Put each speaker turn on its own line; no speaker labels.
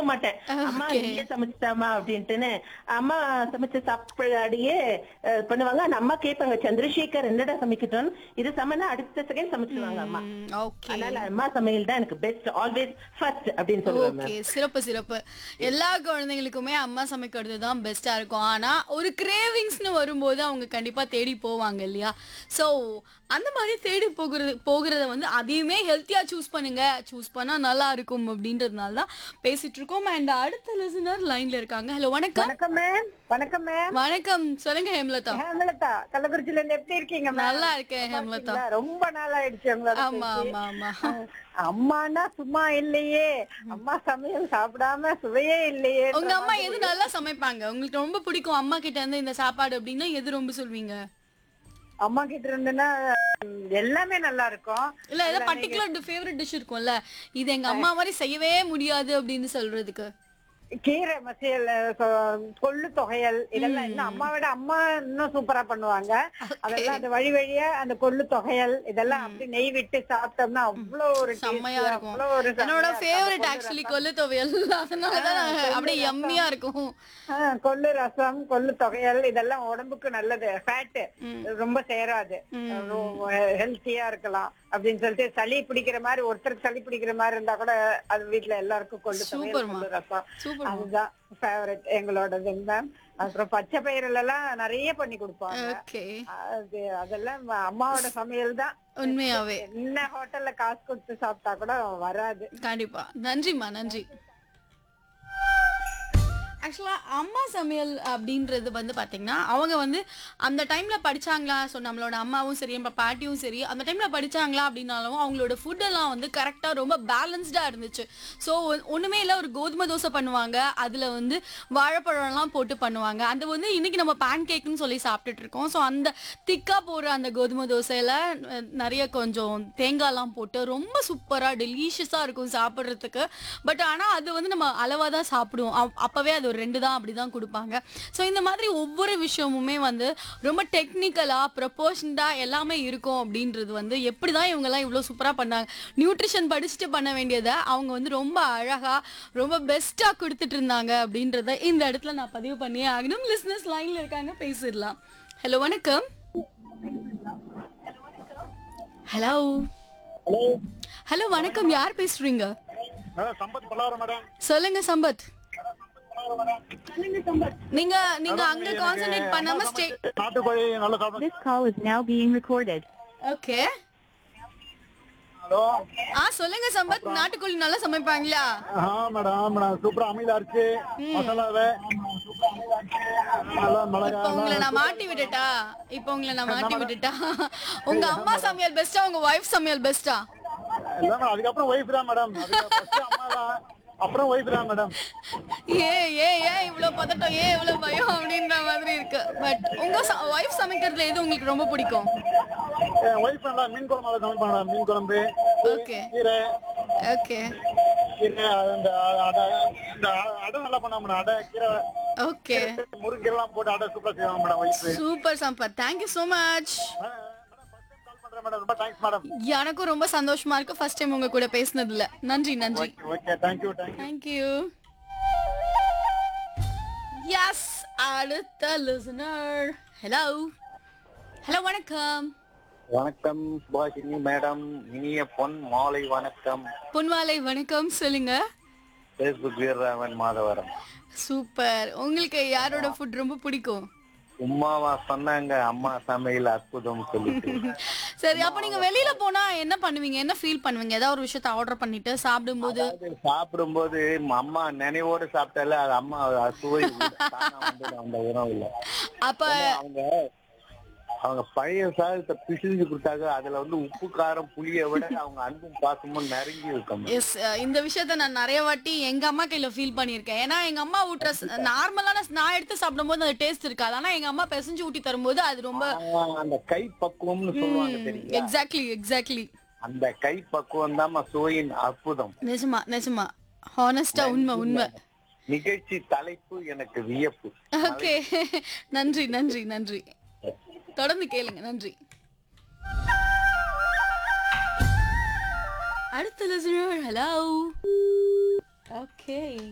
கேட்கவும் மாட்டேன் அம்மா
Okay.
இங்கே சமைச்சிட்டாமா அப்படின்ட்டுன்னு அம்மா சமைச்ச சாப்பாடியே அஹ், பண்ணுவாங்க அந்த அம்மா கேட்பாங்க சந்திரசேகர் என்னடா சமைக்கட்டும் இது சமைனா அடுத்த செகண்ட் சமைச்சிருவாங்க அம்மா
ஓகே
அதனால அம்மா சமையல் தான் எனக்கு பெஸ்ட் ஆல்வேஸ் ஃபர்ஸ்ட் அப்படின்னு சொல்லுவேன்
ஓகே சிறப்பு சிறப்பு எல்லா குழந்தைங்களுக்குமே அம்மா சமைக்கிறது தான் பெஸ்டா இருக்கும் ஆனா ஒரு கிரேவிங்ஸ்னு வரும்போது அவங்க கண்டிப்பா தேடி போவாங்க இல்லையா சோ அந்த மாதிரி தேடி போகிறது போகிறத வந்து அதையுமே ஹெல்த்தியா சூஸ் பண்ணுங்க சூஸ் பண்ணா நல்லா இருக்கும் அப்படின்றதுனால தான் பேசிட்டு இருக்கோம் அண்ட் அடுத்த லிசனர் லைன்ல இருக்காங்க ஹலோ வணக்கம்
வணக்கம் மேம் வணக்கம் மேம்
வணக்கம் சொல்லுங்க ஹேம்லதா
ஹேமலதா கள்ளக்குறிச்சில இருந்து எப்படி இருக்கீங்க ma'am?
நல்லா இருக்கேன் ஹேம்லதா
இல்ல, ரொம்ப நாள் ஆயிடுச்சு உங்களோட
ஆமா
பேசி.
ஆமா ஆமா
அம்மானா சும்மா இல்லையே அம்மா சமையல் சாப்பிடாம சுவையே இல்லையே
உங்க அம்மா எது நல்லா சமைப்பாங்க உங்களுக்கு ரொம்ப பிடிக்கும் அம்மா கிட்ட இருந்து இந்த சாப்பாடு அப்படின்னா எது ரொம்ப சொல்வீங்க
அம்மா கிட்ட இருந்துன்னா ம், எல்லாமே நல்லா இருக்கும்
இல்ல ஏதோ பர்டிகுலர் ஃபேவரட் டிஷ் இருக்கும்ல இது எங்க அம்மா மாதிரி செய்யவே முடியாது அப்படின்னு சொல்றதுக்கு
கீரை மசியல் சொ- கொள்ளு தொகையல் இதெல்லாம் இன்னும் அம்மா விட அம்மா இன்னும் சூப்பரா பண்ணுவாங்க அதெல்லாம் அந்த வழி வழியா அந்த கொள்ளு தொகையல் இதெல்லாம் அப்படி நெய் விட்டு சாப்பிட்டோம்னா அவ்வளவு ஒரு
செம்மையா
tasty,
இருக்கும்
அவ்வளவு ஒரு
என்னோட
செம்மையா
ஃபேவரட்
இருக்கும்.
ஆக்சுவலி கொல்லு துவையல் அதனாலதான் நான் அப்படியே எம்மியா இருக்கும்
ஆ, கொள்ளு ரசம் கொள்ளு தொகையல் இதெல்லாம் உடம்புக்கு நல்லது ஃபேட் ரொம்ப சேராது ஹெல்த்தியா இருக்கலாம் அப்படின்னு சொல்லிட்டு சளி பிடிக்கிற மாதிரி ஒருத்தருக்கு சளி பிடிக்கிற மாதிரி இருந்தா கூட அது வீட்ல எல்லாருக்கும் கொள்ளு தொகையல்
சூப்பர்மா.
கொள்ளு ரசம்
சூப்பர்
அதுதான் ஃபேவரட் எங்களோடது மேம் அப்புறம் பச்சை பயிரில் எல்லாம் நிறைய பண்ணி கொடுப்பாங்க
ஓகே
அது அதெல்லாம் அம்மாவோட சமையல் தான்
உண்மையாவே
என்ன ஹோட்டல்ல காசு கொடுத்து சாப்பிட்டா கூட வராது
கண்டிப்பா நன்றிம்மா நன்றி ஆக்சுவலா அம்மா சமையல் அப்படின்றது வந்து பாத்தீங்கன்னா அவங்க வந்து அந்த டைம்ல படிச்சாங்களா ஸோ நம்மளோட அம்மாவும் சரி நம்ம பாட்டியும் சரி அந்த டைம்ல படிச்சாங்களா அப்படின்னாலும் அவங்களோட ஃபுட் எல்லாம் வந்து கரெக்டா ரொம்ப பேலன்ஸ்டா இருந்துச்சு ஸோ ஒண்ணுமே இல்லை ஒரு கோதுமை தோசை பண்ணுவாங்க அதுல வந்து வாழைப்பழம்லாம் போட்டு பண்ணுவாங்க அது வந்து இன்னைக்கு நம்ம பேன் கேக்னு சொல்லி சாப்பிட்டுட்டு இருக்கோம் ஸோ அந்த திக்கா போடுற அந்த கோதுமை தோசையில அஹ், நிறைய கொஞ்சம் தேங்காய்லாம் போட்டு ரொம்ப சூப்பரா டெலிஷியஸா இருக்கும் சாப்பிட்றதுக்கு பட் ஆனா அது வந்து நம்ம அளவா தான் சாப்பிடுவோம் அப்- அப்பவே அது ஒரு ரெண்டு தான் அப்படிதான் கொடுப்பாங்க ஸோ இந்த மாதிரி ஒவ்வொரு விஷயமுமே வந்து ரொம்ப டெக்னிக்கலா ப்ரொபோஷன்டா எல்லாமே இருக்கும் அப்படின்றது வந்து எப்படிதான் இவங்கெல்லாம் இவ்வளோ சூப்பரா பண்ணாங்க நியூட்ரிஷன் படிச்சுட்டு பண்ண வேண்டியதை அவங்க வந்து ரொம்ப அழகா ரொம்ப பெஸ்டா கொடுத்துட்டு இருந்தாங்க அப்படின்றத இந்த இடத்துல நான் பதிவு பண்ணியே ஆகணும் லிஸ்னஸ் லைன்ல இருக்காங்க பேசிடலாம் ஹலோ வணக்கம் ஹலோ ஹலோ வணக்கம் யார் பேசுறீங்க
மேடம் சம்பத் பல்லாவரம் மேடம்
சொல்லுங்க சம்பத் நீங்க நீங்க அங்க கான்சென்ட்ரேட் பண்ணாம ஸ்டே
நாட்டுக்கோழி நல்லா சாப்பிடுங்க
This call is now being recorded.
Okay
hello
ஆ சொல்லுங்க சம்பத் நாட்டுக்கோழி நல்லா சமைப்பாங்களா
ஆ மேடம் ஆ மேடம் சூப்பரா அமிலா இருக்கு மசாலாவே நல்லா மிளகா
இப்ப உங்களை நான் மாட்டி விட்டுட்டா இப்ப உங்களை நான் மாட்டி விட்டுட்டா உங்க அம்மா சமையல் பெஸ்டா உங்க ஒய்ஃப் சமையல் பெஸ்டா
இல்ல மேடம் அதுக்கப்புறம் ஒய்ஃப் தான் மேடம் அதுக்கு first அம்மா தான் அப்புறம் ஒய்ஃப் தான் மேடம்
ஏ ஏ ஏன் இவ்வளவு பதட்டம் ஏன் இவ்வளவு பயம் அப்படின்ற மாதிரி இருக்கு பட் உங்க ஒய்ஃப் சமைக்கிறதுல எது உங்களுக்கு ரொம்ப பிடிக்கும்
என் ஒய்ஃப் நல்லா மீன் குழம்பு நல்லா சமைப்பாங்க மேடம் மீன் குழம்பு
ஓகே
கீரை
ஓகே
கீரை அந்த அடை இந்த அடை நல்லா பண்ணா மேடம் அடை கீரை
ஓகே
முருங்கெல்லாம் போட்டு அடை சூப்பரா செய்வாங்க madam wife
super Sampath thank you so much
call பண்றேன் மேடம் ரொம்ப தேங்க்ஸ் மேடம்
எனக்கும் ரொம்ப சந்தோஷமா இருக்கு ஃபர்ஸ்ட் டைம் உங்க கூட பேசினதுல நன்றி நன்றி
okay thank you thank you
thank you yes அடுத்த லிசனர் ஹலோ ஹலோ வணக்கம்
வணக்கம் சுபாஷினி மேடம் இனிய பொன் மாலை வணக்கம்
பொன்வாலை வணக்கம் சொல்லுங்க
பேஸ்புக் வீரராமன் மாதவரம்
சூப்பர் உங்களுக்கு யாரோட ஃபுட் ரொம்ப பிடிக்கும்
உமாவா சொன்னாங்க அம்மா சமையல் அற்புதம் சொல்லிட்டு
சரி அப்ப நீங்க வெளியில போனா என்ன பண்ணுவீங்க என்ன ஃபீல் பண்ணுவீங்க ஏதாவது ஒரு விஷயத்த ஆர்டர் பண்ணிட்டு சாப்பிடும்போது
அது சாப்பிடும்போது அம்மா நினைவோடு சாப்பிட்டால அது அம்மா சுவை தானா வந்துடும் அந்த உணவுல
அப்ப
அவங்க அவங்க பழைய சாதத்தை பிசிஞ்சு கொடுத்தாங்க அதுல வந்து உப்பு காரம் புளியை விட அவங்க அன்பும் பாசமும் நெருங்கி இருக்கும்
எஸ் இந்த விஷயத்த நான் நிறைய வாட்டி எங்க அம்மா கையில ஃபீல் பண்ணியிருக்கேன் ஏன்னா எங்க அம்மா ஊட்டுற நார்மலான நான் எடுத்து சாப்பிடும்போது அது டேஸ்ட் இருக்காது ஆனா எங்க அம்மா பிசைஞ்சு ஊட்டி தரும்போது அது ரொம்ப
ஆஹ் அந்த கை பக்குவம்னு சொல்லுவாங்க தெரியுங்களா
எக்ஸாக்ட்லி எக்ஸாக்ட்லி
அந்த கை பக்குவம் தான் சுவையின் அற்புதம்
நிஜமா நிஜமா ஹானஸ்டா உண்மை உண்மை
நிகழ்ச்சி தலைப்பு எனக்கு வியப்பு
ஓகே நன்றி நன்றி நன்றி தொடர்ந்து கேளுங்க நன்றி அடுத்த லிசனர் ஹலோ ஓகே